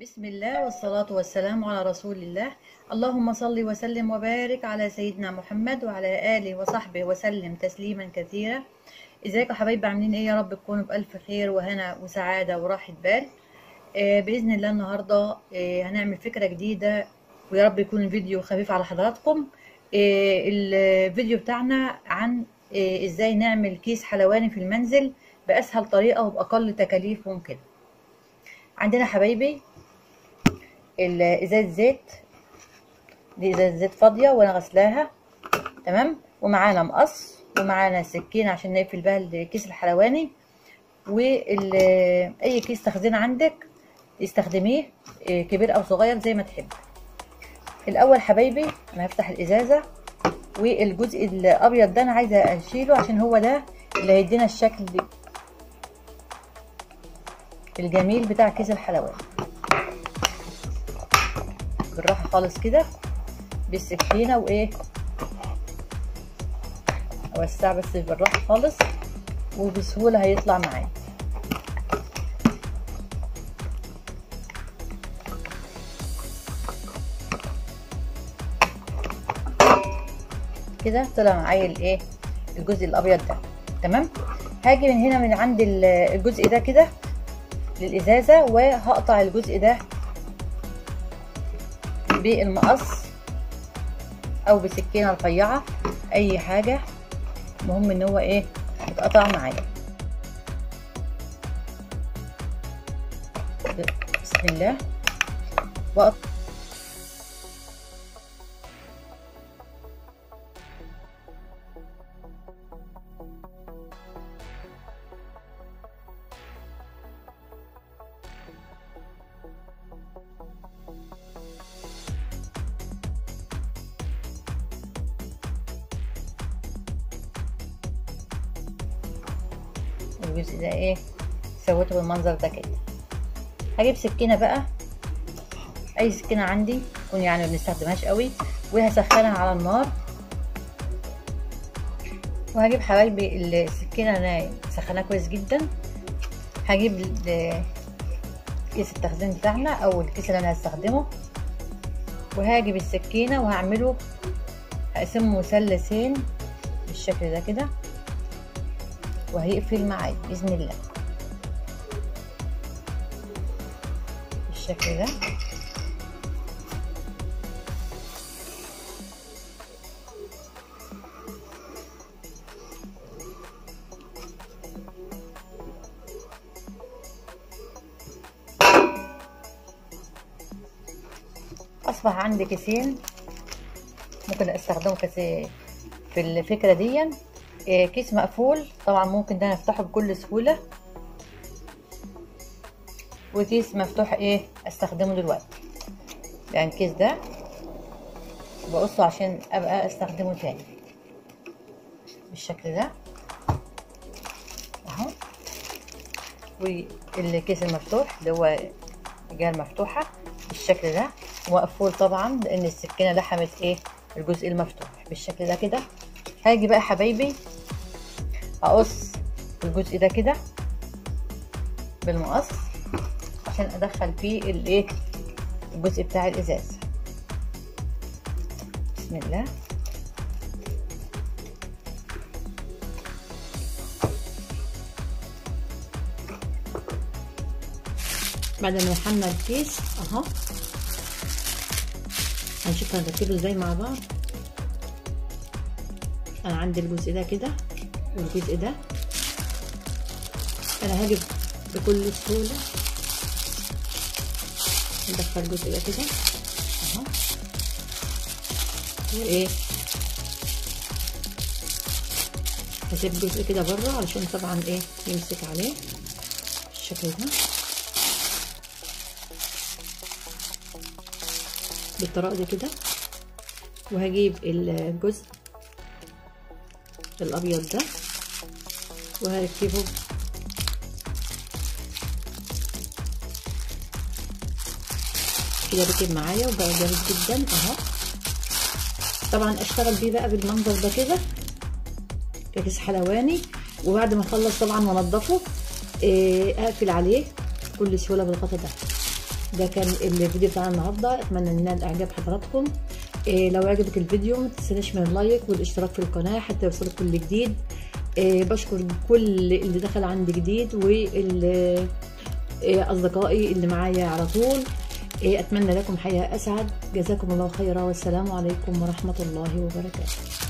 بسم الله والصلاة والسلام على رسول الله اللهم صل وسلم وبارك على سيدنا محمد وعلى آله وصحبه وسلم تسليما كثيرا ازيكم يا حبايبي عاملين ايه يا رب تكونوا بألف خير وهنا وسعادة وراحة بال آه بإذن الله النهاردة آه هنعمل فكرة جديدة ويا رب يكون الفيديو خفيف على حضراتكم آه الفيديو بتاعنا عن آه ازاي نعمل كيس حلواني في المنزل بأسهل طريقة وبأقل تكاليف ممكنة عندنا حبايبي ازازه زيت دي ازازه زيت فاضيه وانا غسلاها تمام ومعانا مقص ومعانا سكين عشان نقفل بها الكيس الحلواني واي كيس تخزين عندك استخدميه كبير او صغير زي ما تحب الاول حبايبي انا هفتح الازازه والجزء الابيض ده انا عايزه اشيله عشان هو ده اللي هيدينا الشكل دي الجميل بتاع كيس الحلواني بالراحه خالص كده بالسكينه وايه اوسع بس بالراحه خالص وبسهوله هيطلع معايا كده طلع معايا الايه الجزء الابيض ده تمام هاجي من هنا من عند الجزء ده كده للازازه وهقطع الجزء ده بالمقص او بسكينه رفيعه اي حاجه المهم ان هو ايه يتقطع معايا بسم الله وقطع الجزء ده ايه سويته بالمنظر ده كده هجيب سكينه بقى اي سكينه عندي تكون يعني ما بنستخدمهاش قوي وهسخنها على النار وهجيب حبايبي السكينه انا مسخناها كويس جدا هجيب كيس التخزين بتاعنا او الكيس اللي انا هستخدمه وهجيب السكينه وهعمله هقسمه مثلثين بالشكل ده كده وهيقفل معايا باذن الله بالشكل ده اصبح عندي كيسين ممكن استخدمه كيس في الفكره دي كيس مقفول طبعا ممكن ده نفتحه بكل سهولة وكيس مفتوح ايه استخدمه دلوقتي يعني الكيس ده بقصه عشان ابقى استخدمه تاني بالشكل ده اهو والكيس المفتوح اللي هو الجهه المفتوحه بالشكل ده مقفول طبعا لان السكينه لحمت ايه الجزء المفتوح بالشكل ده كده هاجي بقى حبايبي اقص الجزء ده كده بالمقص عشان ادخل فيه الايه الجزء بتاع الازازه بسم الله بعد ما دخلنا الكيس اهو هنشوف هنرتبه ازاي مع بعض انا عندي الجزء ده كده والجزء ده انا هجيب بكل سهولة ندخل الجزء ده كده اهو وايه هسيب جزء كده بره علشان طبعا ايه يمسك عليه بالشكل ده بالطريقة دي كده وهجيب الجزء الابيض ده وهركبه كده ركب معايا وبقى جامد جدا اهو طبعا اشتغل بيه بقى بالمنظر ده كده كيس حلواني وبعد ما اخلص طبعا وانضفه اقفل عليه بكل سهوله بالغطا ده ده كان الفيديو بتاعنا النهارده اتمنى ان ينال اعجاب حضراتكم إيه لو عجبك الفيديو ما تنسونيش من اللايك والاشتراك في القناه حتى يوصلك كل جديد إيه بشكر كل اللي دخل عندي جديد واللي اصدقائي اللي معايا على طول اتمنى لكم حياه اسعد جزاكم الله خيرا والسلام عليكم ورحمه الله وبركاته